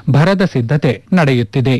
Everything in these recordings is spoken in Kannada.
ಭರದ ಸಿದ್ಧತೆ ನಡೆಯುತ್ತಿದೆ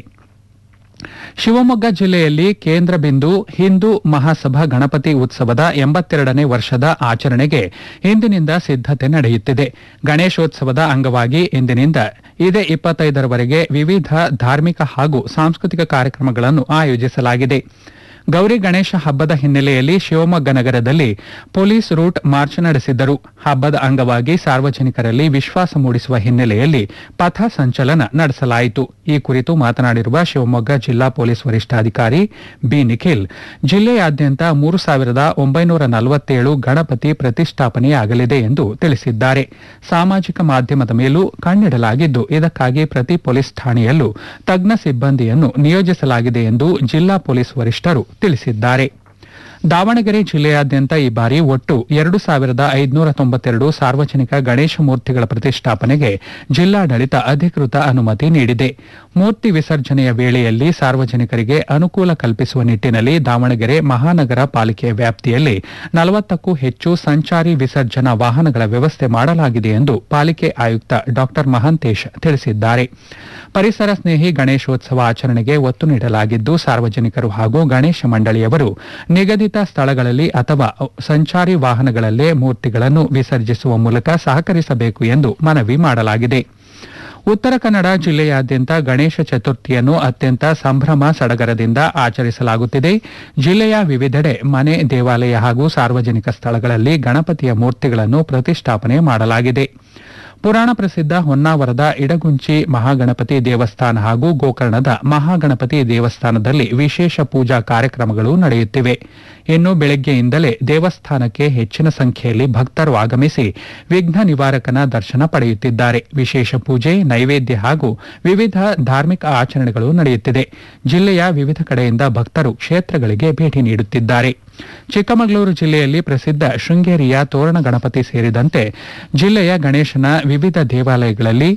ಶಿವಮೊಗ್ಗ ಜಿಲ್ಲೆಯಲ್ಲಿ ಕೇಂದ್ರ ಬಿಂದು ಹಿಂದೂ ಮಹಾಸಭಾ ಗಣಪತಿ ಉತ್ಸವದ ಎಂಬತ್ತೆರಡನೇ ವರ್ಷದ ಆಚರಣೆಗೆ ಇಂದಿನಿಂದ ಸಿದ್ಧತೆ ನಡೆಯುತ್ತಿದೆ ಗಣೇಶೋತ್ಸವದ ಅಂಗವಾಗಿ ಇಂದಿನಿಂದ ಇದೇ ಇಪ್ಪತ್ತೈದರವರೆಗೆ ವಿವಿಧ ಧಾರ್ಮಿಕ ಹಾಗೂ ಸಾಂಸ್ಕೃತಿಕ ಕಾರ್ಯಕ್ರಮಗಳನ್ನು ಆಯೋಜಿಸಲಾಗಿದೆ ಗೌರಿ ಗಣೇಶ ಹಬ್ಬದ ಹಿನ್ನೆಲೆಯಲ್ಲಿ ಶಿವಮೊಗ್ಗ ನಗರದಲ್ಲಿ ಪೊಲೀಸ್ ರೂಟ್ ಮಾರ್ಚ್ ನಡೆಸಿದ್ದರು ಹಬ್ಬದ ಅಂಗವಾಗಿ ಸಾರ್ವಜನಿಕರಲ್ಲಿ ವಿಶ್ವಾಸ ಮೂಡಿಸುವ ಹಿನ್ನೆಲೆಯಲ್ಲಿ ಪಥ ಸಂಚಲನ ನಡೆಸಲಾಯಿತು ಈ ಕುರಿತು ಮಾತನಾಡಿರುವ ಶಿವಮೊಗ್ಗ ಜಿಲ್ಲಾ ಪೊಲೀಸ್ ವರಿಷ್ಠಾಧಿಕಾರಿ ಬಿ ನಿಖಿಲ್ ಜಿಲ್ಲೆಯಾದ್ಯಂತ ಮೂರು ಸಾವಿರದ ಒಂಬೈನೂರ ನಲವತ್ತೇಳು ಗಣಪತಿ ಪ್ರತಿಷ್ಠಾಪನೆಯಾಗಲಿದೆ ಎಂದು ತಿಳಿಸಿದ್ದಾರೆ ಸಾಮಾಜಿಕ ಮಾಧ್ಯಮದ ಮೇಲೂ ಕಣ್ಣಿಡಲಾಗಿದ್ದು ಇದಕ್ಕಾಗಿ ಪ್ರತಿ ಪೊಲೀಸ್ ಠಾಣೆಯಲ್ಲೂ ತಜ್ಞ ಸಿಬ್ಬಂದಿಯನ್ನು ನಿಯೋಜಿಸಲಾಗಿದೆ ಎಂದು ಜಿಲ್ಲಾ ಪೊಲೀಸ್ ವರಿಷ್ಠರು ತಿಳಿಸಿದ್ದಾರೆ ದಾವಣಗೆರೆ ಜಿಲ್ಲೆಯಾದ್ಯಂತ ಈ ಬಾರಿ ಒಟ್ಟು ಎರಡು ಸಾವಿರದ ಐದುನೂರ ತೊಂಬತ್ತೆರಡು ಸಾರ್ವಜನಿಕ ಗಣೇಶ ಮೂರ್ತಿಗಳ ಪ್ರತಿಷ್ಠಾಪನೆಗೆ ಜಿಲ್ಲಾಡಳಿತ ಅಧಿಕೃತ ಅನುಮತಿ ನೀಡಿದೆ ಮೂರ್ತಿ ವಿಸರ್ಜನೆಯ ವೇಳೆಯಲ್ಲಿ ಸಾರ್ವಜನಿಕರಿಗೆ ಅನುಕೂಲ ಕಲ್ಪಿಸುವ ನಿಟ್ಟಿನಲ್ಲಿ ದಾವಣಗೆರೆ ಮಹಾನಗರ ಪಾಲಿಕೆಯ ವ್ಯಾಪ್ತಿಯಲ್ಲಿ ನಲವತ್ತಕ್ಕೂ ಹೆಚ್ಚು ಸಂಚಾರಿ ವಿಸರ್ಜನಾ ವಾಹನಗಳ ವ್ಯವಸ್ಥೆ ಮಾಡಲಾಗಿದೆ ಎಂದು ಪಾಲಿಕೆ ಆಯುಕ್ತ ಡಾ ಮಹಾಂತೇಶ್ ತಿಳಿಸಿದ್ದಾರೆ ಪರಿಸರ ಸ್ನೇಹಿ ಗಣೇಶೋತ್ಸವ ಆಚರಣೆಗೆ ಒತ್ತು ನೀಡಲಾಗಿದ್ದು ಸಾರ್ವಜನಿಕರು ಹಾಗೂ ಗಣೇಶ ಮಂಡಳಿಯವರು ನಿಗದಿತ ಸ್ಥಳಗಳಲ್ಲಿ ಅಥವಾ ಸಂಚಾರಿ ವಾಹನಗಳಲ್ಲೇ ಮೂರ್ತಿಗಳನ್ನು ವಿಸರ್ಜಿಸುವ ಮೂಲಕ ಸಹಕರಿಸಬೇಕು ಎಂದು ಮನವಿ ಮಾಡಲಾಗಿದೆ ಉತ್ತರ ಕನ್ನಡ ಜಿಲ್ಲೆಯಾದ್ಯಂತ ಗಣೇಶ ಚತುರ್ಥಿಯನ್ನು ಅತ್ಯಂತ ಸಂಭ್ರಮ ಸಡಗರದಿಂದ ಆಚರಿಸಲಾಗುತ್ತಿದೆ ಜಿಲ್ಲೆಯ ವಿವಿಧೆಡೆ ಮನೆ ದೇವಾಲಯ ಹಾಗೂ ಸಾರ್ವಜನಿಕ ಸ್ಥಳಗಳಲ್ಲಿ ಗಣಪತಿಯ ಮೂರ್ತಿಗಳನ್ನು ಪ್ರತಿಷ್ಠಾಪನೆ ಮಾಡಲಾಗಿದೆ ಪುರಾಣ ಪ್ರಸಿದ್ಧ ಹೊನ್ನಾವರದ ಇಡಗುಂಚಿ ಮಹಾಗಣಪತಿ ದೇವಸ್ಥಾನ ಹಾಗೂ ಗೋಕರ್ಣದ ಮಹಾಗಣಪತಿ ದೇವಸ್ಥಾನದಲ್ಲಿ ವಿಶೇಷ ಪೂಜಾ ಕಾರ್ಯಕ್ರಮಗಳು ನಡೆಯುತ್ತಿವೆ ಇನ್ನು ಬೆಳಗ್ಗೆಯಿಂದಲೇ ದೇವಸ್ಥಾನಕ್ಕೆ ಹೆಚ್ಚಿನ ಸಂಖ್ಯೆಯಲ್ಲಿ ಭಕ್ತರು ಆಗಮಿಸಿ ವಿಘ್ನ ನಿವಾರಕನ ದರ್ಶನ ಪಡೆಯುತ್ತಿದ್ದಾರೆ ವಿಶೇಷ ಪೂಜೆ ನೈವೇದ್ಯ ಹಾಗೂ ವಿವಿಧ ಧಾರ್ಮಿಕ ಆಚರಣೆಗಳು ನಡೆಯುತ್ತಿದೆ ಜಿಲ್ಲೆಯ ವಿವಿಧ ಕಡೆಯಿಂದ ಭಕ್ತರು ಕ್ಷೇತ್ರಗಳಿಗೆ ಭೇಟಿ ನೀಡುತ್ತಿದ್ದಾರೆ ಚಿಕ್ಕಮಗಳೂರು ಜಿಲ್ಲೆಯಲ್ಲಿ ಪ್ರಸಿದ್ಧ ಶೃಂಗೇರಿಯ ತೋರಣ ಗಣಪತಿ ಸೇರಿದಂತೆ ಜಿಲ್ಲೆಯ ಗಣೇಶನ ವಿವಿಧ ದೇವಾಲಯಗಳಲ್ಲಿ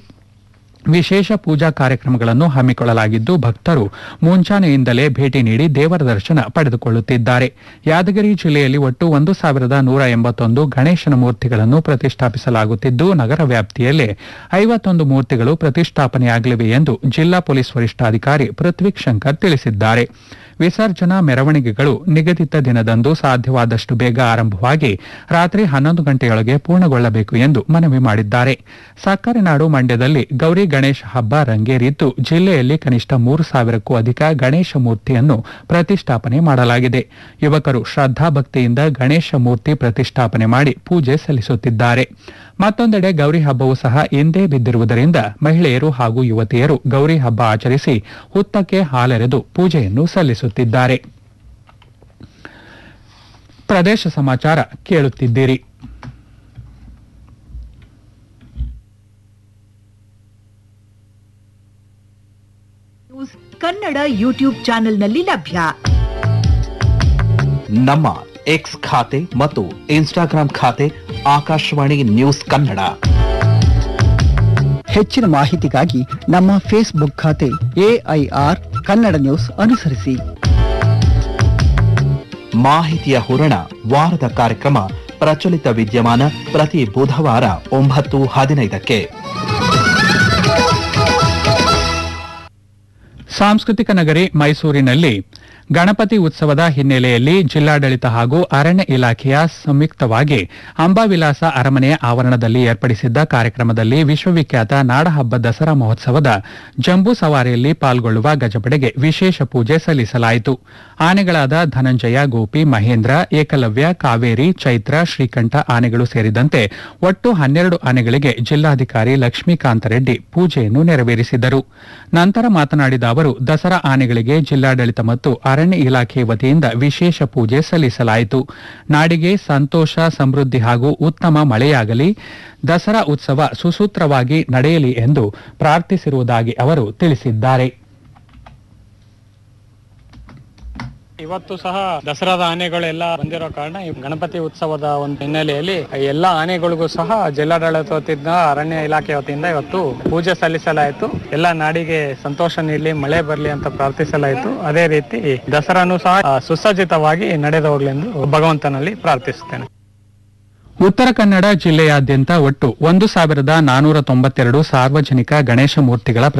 ವಿಶೇಷ ಪೂಜಾ ಕಾರ್ಯಕ್ರಮಗಳನ್ನು ಹಮ್ಮಿಕೊಳ್ಳಲಾಗಿದ್ದು ಭಕ್ತರು ಮುಂಚಾನೆಯಿಂದಲೇ ಭೇಟಿ ನೀಡಿ ದೇವರ ದರ್ಶನ ಪಡೆದುಕೊಳ್ಳುತ್ತಿದ್ದಾರೆ ಯಾದಗಿರಿ ಜಿಲ್ಲೆಯಲ್ಲಿ ಒಟ್ಟು ಒಂದು ಸಾವಿರದ ನೂರ ಎಂಬತ್ತೊಂದು ಗಣೇಶನ ಮೂರ್ತಿಗಳನ್ನು ಪ್ರತಿಷ್ಠಾಪಿಸಲಾಗುತ್ತಿದ್ದು ನಗರ ವ್ಯಾಪ್ತಿಯಲ್ಲೇ ಐವತ್ತೊಂದು ಮೂರ್ತಿಗಳು ಪ್ರತಿಷ್ಠಾಪನೆಯಾಗಲಿವೆ ಎಂದು ಜಿಲ್ಲಾ ಪೊಲೀಸ್ ವರಿಷ್ಠಾಧಿಕಾರಿ ಪೃಥ್ವಿಕ್ ಶಂಕರ್ ತಿಳಿಸಿದ್ದಾರೆ ವಿಸರ್ಜನಾ ಮೆರವಣಿಗೆಗಳು ನಿಗದಿತ ದಿನದಂದು ಸಾಧ್ಯವಾದಷ್ಟು ಬೇಗ ಆರಂಭವಾಗಿ ರಾತ್ರಿ ಹನ್ನೊಂದು ಗಂಟೆಯೊಳಗೆ ಪೂರ್ಣಗೊಳ್ಳಬೇಕು ಎಂದು ಮನವಿ ಮಾಡಿದ್ದಾರೆ ಸಕ್ಕರೆ ನಾಡು ಮಂಡ್ಯದಲ್ಲಿ ಗೌರಿ ಗಣೇಶ ಹಬ್ಬ ರಂಗೇರಿದ್ದು ಜಿಲ್ಲೆಯಲ್ಲಿ ಕನಿಷ್ಠ ಮೂರು ಸಾವಿರಕ್ಕೂ ಅಧಿಕ ಗಣೇಶ ಮೂರ್ತಿಯನ್ನು ಪ್ರತಿಷ್ಠಾಪನೆ ಮಾಡಲಾಗಿದೆ ಯುವಕರು ಶ್ರದ್ಧಾಭಕ್ತಿಯಿಂದ ಗಣೇಶ ಮೂರ್ತಿ ಪ್ರತಿಷ್ಠಾಪನೆ ಮಾಡಿ ಪೂಜೆ ಸಲ್ಲಿಸುತ್ತಿದ್ದಾರೆ ಮತ್ತೊಂದೆಡೆ ಗೌರಿ ಹಬ್ಬವೂ ಸಹ ಎಂದೇ ಬಿದ್ದಿರುವುದರಿಂದ ಮಹಿಳೆಯರು ಹಾಗೂ ಯುವತಿಯರು ಗೌರಿ ಹಬ್ಬ ಆಚರಿಸಿ ಹುತ್ತಕ್ಕೆ ಹಾಲೆರೆದು ಪೂಜೆಯನ್ನು ಸಲ್ಲಿಸುತ್ತಿದ್ದಾರೆ ಪ್ರದೇಶ ಸಮಾಚಾರ ಕೇಳುತ್ತಿದ್ದೀರಿ ನ್ಯೂಸ್ ಕನ್ನಡ ಯೂಟ್ಯೂಬ್ ಚಾನೆಲ್ನಲ್ಲಿ ಲಭ್ಯ ನಮ್ಮ ಎಕ್ಸ್ ಖಾತೆ ಮತ್ತು ಇನ್ಸ್ಟಾಗ್ರಾಂ ಖಾತೆ ಆಕಾಶವಾಣಿ ನ್ಯೂಸ್ ಕನ್ನಡ ಹೆಚ್ಚಿನ ಮಾಹಿತಿಗಾಗಿ ನಮ್ಮ ಫೇಸ್ಬುಕ್ ಖಾತೆ ಎಐಆರ್ ಕನ್ನಡ ನ್ಯೂಸ್ ಅನುಸರಿಸಿ ಮಾಹಿತಿಯ ಹೂರಣ ವಾರದ ಕಾರ್ಯಕ್ರಮ ಪ್ರಚಲಿತ ವಿದ್ಯಮಾನ ಪ್ರತಿ ಬುಧವಾರ ಒಂಬತ್ತು ಹದಿನೈದಕ್ಕೆ ಸಾಂಸ್ಕೃತಿಕ ನಗರಿ ಮೈಸೂರಿನಲ್ಲಿ ಗಣಪತಿ ಉತ್ಸವದ ಹಿನ್ನೆಲೆಯಲ್ಲಿ ಜಿಲ್ಲಾಡಳಿತ ಹಾಗೂ ಅರಣ್ಯ ಇಲಾಖೆಯ ಸಂಯುಕ್ತವಾಗಿ ಅಂಬಾವಿಲಾಸ ಅರಮನೆಯ ಆವರಣದಲ್ಲಿ ಏರ್ಪಡಿಸಿದ್ದ ಕಾರ್ಯಕ್ರಮದಲ್ಲಿ ವಿಶ್ವವಿಖ್ಯಾತ ನಾಡಹಬ್ಬ ದಸರಾ ಮಹೋತ್ಸವದ ಜಂಬೂ ಸವಾರಿಯಲ್ಲಿ ಪಾಲ್ಗೊಳ್ಳುವ ಗಜಪಡೆಗೆ ವಿಶೇಷ ಪೂಜೆ ಸಲ್ಲಿಸಲಾಯಿತು ಆನೆಗಳಾದ ಧನಂಜಯ ಗೋಪಿ ಮಹೇಂದ್ರ ಏಕಲವ್ಯ ಕಾವೇರಿ ಚೈತ್ರ ಶ್ರೀಕಂಠ ಆನೆಗಳು ಸೇರಿದಂತೆ ಒಟ್ಟು ಹನ್ನೆರಡು ಆನೆಗಳಿಗೆ ಜಿಲ್ಲಾಧಿಕಾರಿ ಲಕ್ಷ್ಮೀಕಾಂತ ರೆಡ್ಡಿ ಪೂಜೆಯನ್ನು ನೆರವೇರಿಸಿದರು ನಂತರ ಮಾತನಾಡಿದ ಅವರು ದಸರಾ ಆನೆಗಳಿಗೆ ಜಿಲ್ಲಾಡಳಿತ ಮತ್ತು ಅರಣ್ಯ ಇಲಾಖೆ ವತಿಯಿಂದ ವಿಶೇಷ ಪೂಜೆ ಸಲ್ಲಿಸಲಾಯಿತು ನಾಡಿಗೆ ಸಂತೋಷ ಸಮೃದ್ಧಿ ಹಾಗೂ ಉತ್ತಮ ಮಳೆಯಾಗಲಿ ದಸರಾ ಉತ್ಸವ ಸುಸೂತ್ರವಾಗಿ ನಡೆಯಲಿ ಎಂದು ಪ್ರಾರ್ಥಿಸಿರುವುದಾಗಿ ಅವರು ತಿಳಿಸಿದ್ದಾರೆ ಇವತ್ತು ಸಹ ದಸರಾದ ಆನೆಗಳೆಲ್ಲ ಬಂದಿರೋ ಕಾರಣ ಈ ಗಣಪತಿ ಉತ್ಸವದ ಒಂದು ಹಿನ್ನೆಲೆಯಲ್ಲಿ ಎಲ್ಲಾ ಆನೆಗಳಿಗೂ ಸಹ ಜಿಲ್ಲಾಡಳಿತ ವತಿಯಿಂದ ಅರಣ್ಯ ಇಲಾಖೆ ವತಿಯಿಂದ ಇವತ್ತು ಪೂಜೆ ಸಲ್ಲಿಸಲಾಯಿತು ಎಲ್ಲ ನಾಡಿಗೆ ಸಂತೋಷ ನೀಡಲಿ ಮಳೆ ಬರಲಿ ಅಂತ ಪ್ರಾರ್ಥಿಸಲಾಯಿತು ಅದೇ ರೀತಿ ದಸರಾನು ಸಹ ಆ, ಸುಸಜ್ಜಿತವಾಗಿ ನಡೆದು ಹೋಗ್ಲೆಂದು ಭಗವಂತನಲ್ಲಿ ಪ್ರಾರ್ಥಿಸುತ್ತೇನೆ ಉತ್ತರ ಕನ್ನಡ ಜಿಲ್ಲೆಯಾದ್ಯಂತ ಒಟ್ಟು ಒಂದು ಸಾವಿರದ ನಾನೂರ ತೊಂಬತ್ತೆರಡು ಸಾರ್ವಜನಿಕ ಗಣೇಶ ಮೂರ್ತಿಗಳ